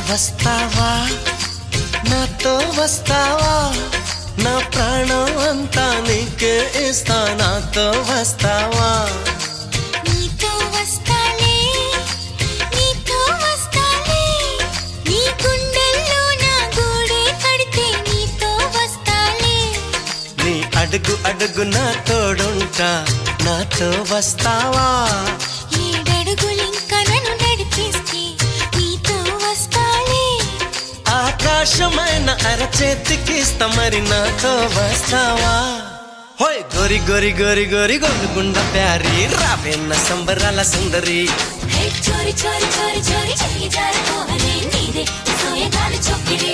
వస్తావా నాతో వస్తావా నా ప్రాణం అంతా నీకే ఇస్తా నాతో వస్తావా నీతో వస్తాలే నీతో వస్తాలే నీ గుండెల్లో నా గూడే కడితే నీతో వస్తాలే నీ అడుగు అడుగు నా తోడుంటా నాతో వస్తావా ఏడడుగులింక నన్ను నడిపిస్తే నీతో వస్తాలే ఆకాశమైన అరచేతికిస్తా మరి నాతో వస్తావా హోయ్ గోరి గోరి గోరి గోరి గోలుగుండ ప్యారి రావేన్న సంబరాల సుందరి హే చోరి చోరి చోరి చోరి చెయ్యి జారిపోవలే నీదే సోయగాలు చొక్కిరే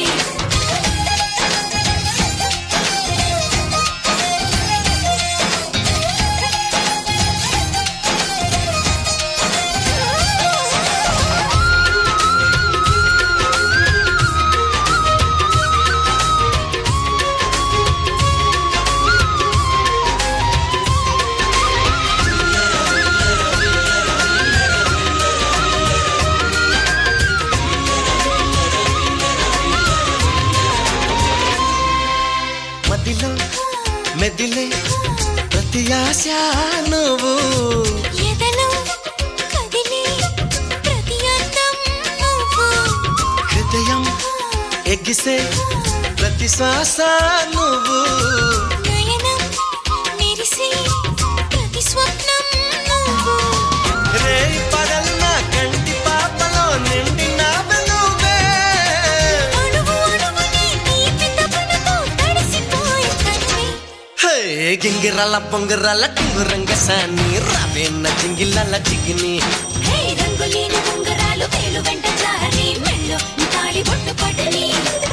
మదిలో మెదిలే ప్రతి ఆశ నువ్వు ఎదలో కదిలే ప్రతి అందం నువ్వు హృదయం ఎగిసే ప్రతి శ్వాస నువ్వు నయనం మెరిసే ప్రతి స్వప్నం నువ్వు రే పగల్ నా కంటి పాపలో నిండిన నువ్వే అణువు అణువుని తీపి తపనతో తడిసిపోయే కన్నే హే గింగిరాల పొంగిరాల టింగురంగ సాని రావేన్న జింగిలాల జిగిని హే రంగులేని ఉంగరాలు వేలు వెంట జారి మెళ్ళో నీ తాళి బొట్టు పడని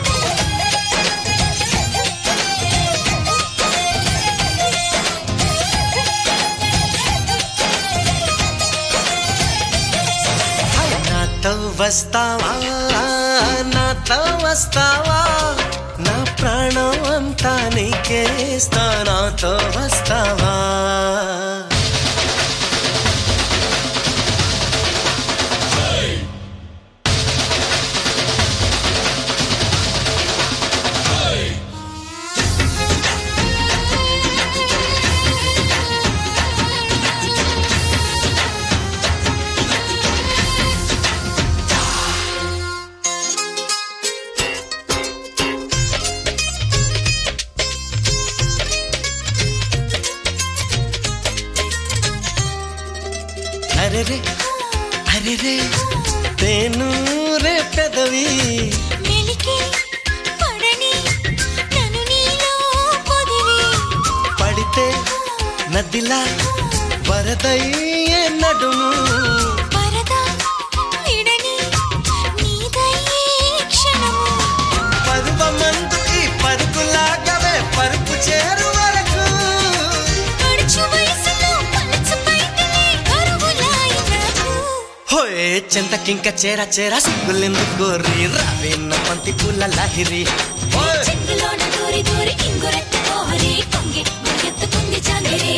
నాతో వస్తావా నాతో వస్తావా నా ప్రాణం అంతా నీకేస్తా నాతో వస్తావా అరే రే అరే రే తేను రే పెదవి మెలికి పడని నన్ను నీలో పొదివి పడితే నదిలా వరదయ్యే నడుము పరద విడని నీదయ్యే క్షణము పరువమందు ఈ పరుగులాగవే పరుపు చేరు వరకు పడుచు వయసులో పలచు పైటలే కరువులాయి నాకు హోయే చింతకింక చేర చేర సిగ్గులెందు కోరి రావేన్న పంతి పూల లాహిరి ఓయ్! చెక్కులోన దూరి దూరి ఇంగురెత్త కోహరి కొంగి మురిగెత్తుకుంది జాంగిరి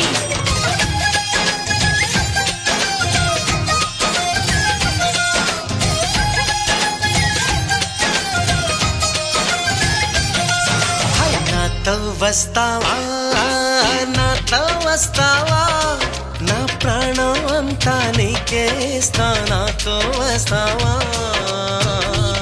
నాతో వస్తావా నాతో వస్తావా నా ప్రాణం అంతా నీకేస్తా నాతో వస్తావా